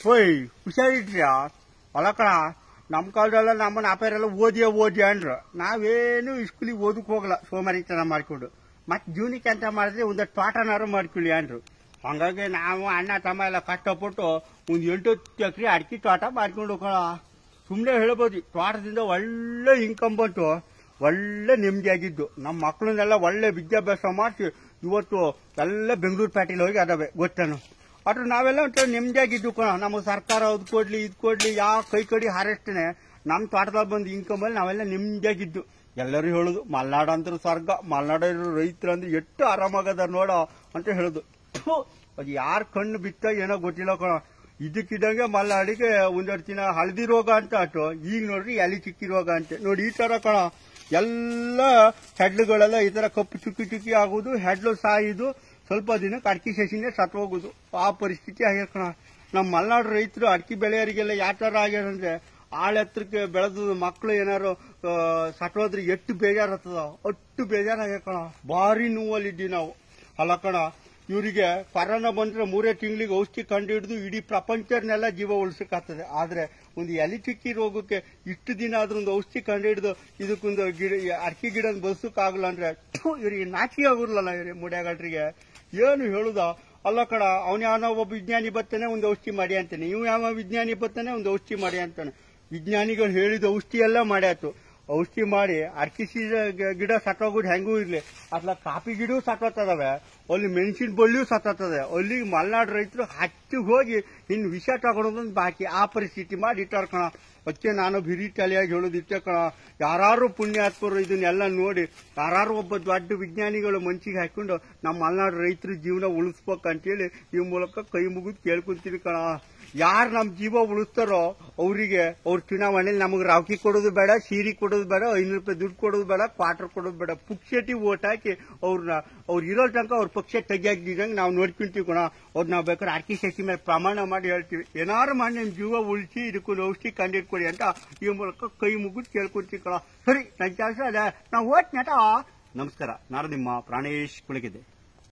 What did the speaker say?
ಓಯ್ ಹುಷಾರಿಟ್ರಿ ಅಲ್ಲ ಕಣ ನಮ್ಮ ಕಾಲದಲ್ಲ ನಮ್ಮನ್ನ ಅಪ್ಪಾರೆಲ್ಲ ಓದಿಯ ಓದಿ ಅಂದ್ರು ನಾವೇನು ಸ್ಕೂಲಿಗೆ ಓದಕ್ ಹೋಗಲ್ಲ ಸೋಮಾರಿತನ ಮಾಡ್ಕೊಂಡು ಮತ್ತೆ ಜೀವನಕ್ಕೆ ಅಂತ ಮಾಡಿದ್ರೆ ಒಂದು ತೋಟನಾರು ಮಾಡ್ಕೊಳ್ಳಿ ಅಂದ್ರು ಹಂಗಾಗಿ ನಾವು ಅಣ್ಣ ತಮ್ಮ ಎಲ್ಲ ಕಷ್ಟಪಟ್ಟು ಒಂದು ಎಂಟು ಎಕರೆ ಅಡಿಕೆ ತೋಟ ಮಾಡ್ಕೊಂಡು ಹೋಗೋಣ ಸುಮ್ಮನೆ ಹೇಳ್ಬೋದು ತೋಟದಿಂದ ಒಳ್ಳೆ ಇನ್ಕಮ್ ಬಂತು ಒಳ್ಳೆ ನೆಮ್ಮದಿಯಾಗಿದ್ದು ನಮ್ಮ ಮಕ್ಕಳನ್ನೆಲ್ಲ ಒಳ್ಳೆ ವಿದ್ಯಾಭ್ಯಾಸ ಮಾಡಿಸಿ ಇವತ್ತು ಎಲ್ಲ ಬೆಂಗಳೂರು ಪ್ಯಾಟಿಲಿ ಹೋಗಿ ಅದಾವೆ ಗೊತ್ತೇನು ಆದ್ರೆ ನಾವೆಲ್ಲ ಒಂಥರ ನೆಮ್ಮದಿಯಾಗಿದ್ದು ಕಣ ನಮಗೆ ಸರ್ಕಾರ ಅದು ಕೊಡ್ಲಿ ಇದು ಕೊಡ್ಲಿ ಯಾವ ಕೈ ಕಡಿ ಹಾರಷ್ಟೇ ನಮ್ಮ ತೋಟದಲ್ಲಿ ಬಂದು ಇನ್ಕಮಲ್ಲಿ ನಾವೆಲ್ಲ ನೆಮ್ಮದಿಯಾಗಿದ್ದು ಎಲ್ಲರೂ ಹೇಳುದು ಮಲ್ನಾಡು ಅಂದ್ರೆ ಸ್ವರ್ಗ ಮಲ್ನಾಡ ರೈತರು ಅಂದ್ರೆ ಎಷ್ಟು ಆರಾಮಾಗದ ನೋಡೋ ಅಂತ ಹೇಳುದು ಥು, ಅದು ಯಾರ ಕಣ್ಣು ಬಿತ್ತ ಏನೋ ಗೊತ್ತಿಲ್ಲ ಕಣ ಇದಕ್ಕಿದ್ದಂಗೆ ಮಲ್ನಾಡಿಗೆ ಒಂದೆರಡು ದಿನ ಹಳದಿ ರೋಗ ಅಂತ ಆಯ್ತು ಈಗ ನೋಡ್ರಿ ಎಲಿ ಚಿಕ್ಕಿ ರೋಗ ಅಂತೆ ನೋಡಿ ಈ ತರ ಕಣ ಎಲ್ಲ ಹೆಡ್ಲುಗಳೆಲ್ಲ ಈ ತರ ಕಪ್ಪು ಚುಕ್ಕಿ ಚುಕ್ಕಿ ಆಗುದು ಹೆಡ್ಲು ಸಾಯುದು ಸ್ವಲ್ಪ ದಿನಕ್ಕೆ ಅಡಿಕೆ ಸಸಿನೇ ಸತ್ತು ಹೋಗುದು ಆ ಪರಿಸ್ಥಿತಿ ಆಗ್ಯದ ಕಣ ನಮ್ಮ ಮಲೆನಾಡು ರೈತರು ಅಡಿಕೆ ಬೆಳೆಯೋರಿಗೆಲ್ಲ ಯಾವ ತರ ಆಗ್ಯಾರ ಅಂದ್ರೆ ಆಳ ಎತ್ತರಕ್ಕೆ ಬೆಳೆದು ಮಕ್ಕಳು ಏನಾರು ಆ, ಸತ್ತೋದ್ರೆ ಎಷ್ಟು ಬೇಜಾರಾಗ್ತದ ಅಷ್ಟು ಬೇಜಾರಾಗ್ಯ ಕಣ ಭಾರಿ ನೋವಲ್ಲಿದ್ದೀವಿ ನಾವು ಅಲ್ಲ ಕಣ ಇವರಿಗೆ ಕೊರೋನಾ ಬಂದ್ರೆ ಮೂರೇ ತಿಂಗಳಿಗೆ ಔಷಧಿ ಕಂಡು ಹಿಡಿದು ಇಡೀ ಪ್ರಪಂಚನೆಲ್ಲ ಜೀವ ಉಳಿಸಕ್ಕಾಗ್ತದೆ ಆದ್ರೆ ಒಂದು ಎಲಿ ಚುಕ್ಕಿ ರೋಗಕ್ಕೆ ಇಷ್ಟು ದಿನ ಆದ್ರೂ ಒಂದು ಔಷಧಿ ಕಂಡು ಹಿಡಿದು ಇದಕ್ಕೊಂದು ಗಿಡ ಅಡಿಕೆ ಗಿಡ ಬದುಕಕ್ಕಾಗಲ್ಲ ಅಂದ್ರೆ ಥು, ಇವ್ರಿಗೆ ನಾಚಿಕೆ ಆಗುರ್ಲಲ್ಲ ಇವ್ರಿಗೆ ಮುಡ್ಯಾಗಲ್ರಿಗೆ ಏನು ಹೇಳುದ ಅಲ್ಲ ಕಡ ಅವನ ಯಾವ ಒಬ್ಬ ವಿಜ್ಞಾನಿ ಬರ್ತಾನೆ ಒಂದು ಔಷಧಿ ಮಾಡಿ ಅಂತಾನೆ ಇವ್ ಯಾವ ವಿಜ್ಞಾನಿ ಬರ್ತಾನೆ ಒಂದು ಔಷಧಿ ಮಾಡಿ ಅಂತಾನೆ ವಿಜ್ಞಾನಿಗಳು ಹೇಳಿದ ಔಷಧಿ ಎಲ್ಲ ಮಾಡ್ಯಾತು ಔಷಧಿ ಮಾಡಿ ಅಡಿಕೆ ಸೀಸ ಗಿಡ ಸತ್ತೋಗುದು ಹೆಂಗೂ ಇರ್ಲಿ ಅಟ್ಲ ಕಾಫಿ ಗಿಡವೂ ಸತ್ತೋಗ್ತದವೆ ಅಲ್ಲಿ ಮೆಣಸಿನ ಬಳ್ಳಿಯೂ ಸತ್ತೋಗ್ತದೆ ಅಲ್ಲಿ ಮಲೆನಾಡು ರೈತರು ಹತ್ತಿ ಹೋಗಿ ಇನ್ನು ವಿಷ ತಗೊಳೋದೊಂದು ಬಾಕಿ ಆ ಪರಿಸ್ಥಿತಿ ಮಾಡಿ ಇಟ್ಟಾರ ಕಣ ಅದಕ್ಕೆ ನಾನು ಬಿರಿ ತಲೆಯಾಗಿ ಹೇಳೋದು ಇಟ್ಟೆ ಕಣ ಯಾರು ಪುಣ್ಯಾತ್ಮರು ಇದನ್ನೆಲ್ಲ ನೋಡಿ ಯಾರು ಒಬ್ಬ ದೊಡ್ಡ ವಿಜ್ಞಾನಿಗಳು ಮನ್ಸಿಗೆ ಹಾಕೊಂಡು ನಮ್ಮ ಮಲೆನಾಡು ರೈತರ ಜೀವನ ಉಳಿಸ್ಬೇಕಂತೇಳಿ ಈ ಮೂಲಕ ಕೈ ಮುಗಿದು ಕೇಳ್ಕೊಂತೀನಿ ಕಣ ಯಾರು ನಮ್ಮ ಜೀವ ಉಳಿಸ್ತಾರೋ ಅವರಿಗೆ ಅವ್ರ ಚುನಾವಣೆಯಲ್ಲಿ ನಮಗೆ ರಾವ್ಕಿ ಕೊಡೋದು ಬೇಡ ಸೀರೆ ಕೊಡೋದು ಬೇಡ ಐನೂರು ರೂಪಾಯಿ ದುಡ್ಡು ಕೊಡೋದು ಬೇಡ ಕ್ವಾರ್ಟರ್ ಕೊಡೋದು ಬೇಡ ಪುಕ್ಷಟಿ ಓಟ್ ಹಾಕಿ ಅವ್ರನ್ನ ಅವ್ರು ಇರೋ ತನಕ ಅವ್ರ ಪಕ್ಷ ತೆಗಿಯಾಕಿದಂಗೆ ನಾವು ನೋಡ್ಕೊಂತೀವಿ ಕಣ ಅವ್ರು ನಾವು ಬೇಕಾದ್ರೆ ಅರ್ಕಿ ಶಕ್ತಿ ಮೇಲೆ ಪ್ರಮಾಣ ಮಾಡಿ ಹೇಳ್ತೀವಿ ಏನಾರು ಮಾಡಿ ನಿಮ್ಮ ಜೀವ ಉಳಿಸಿ ಇದಕ್ಕೊಂದು ಔಷಧಿ ಕಂಡಿಟ್ಕೊಡಿ ಅಂತ ಈ ಮೂಲಕ ಕೈ ಮುಗಿದು ಕೇಳ್ಕೊಂತೀವಿ ಕಣ ಸರಿ ನನ್ನ ಕೆಲಸ ಅದ ನಾವು ಓಟ್ ನಟ ನಮಸ್ಕಾರ ನಾನು ನಿಮ್ಮ ಪ್ರಾಣೇಶ್ ಕುಳಗಿದ್ದೆ